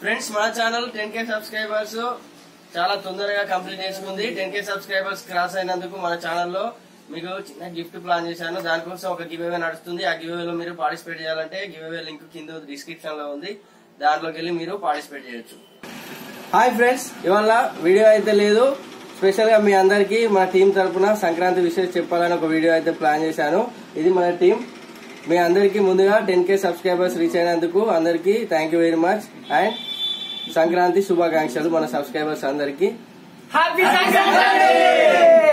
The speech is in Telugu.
ఫ్రెండ్స్ మన ఛానల్ టెన్ కే సబ్స్క్రైబర్స్ చాలా తొందరగా కంప్లీట్ చేసుకుంది టెన్ కే సబ్స్క్రైబర్స్ క్రాస్ అయినందుకు మన ఛానల్లో మీకు చిన్న గిఫ్ట్ ప్లాన్ చేశాను దానికోసం ఒక గివ్ అవే నడుస్తుంది ఆ గివ్ లో మీరు పార్టిసిపేట్ చేయాలంటే గివ్ అవే లింక్ కింద డిస్క్రిప్షన్ లో ఉంది దాంట్లోకి వెళ్ళి మీరు పార్టిసిపేట్ చేయొచ్చు హాయ్ ఫ్రెండ్స్ ఇవాళ వీడియో అయితే లేదు స్పెషల్ గా మీ అందరికి మన టీం తరపున సంక్రాంతి విషయం చెప్పాలని ఒక వీడియో అయితే ప్లాన్ చేశాను ఇది మన టీం మీ అందరికి ముందుగా టెన్ కే సబ్స్క్రైబర్స్ రీచ్ అయినందుకు అందరికి thank you very much and Sankranti శుభాకాంక్షలు మన సబ్స్క్రైబర్స్ అందరికి హ్యాపీ సంక్రాంతి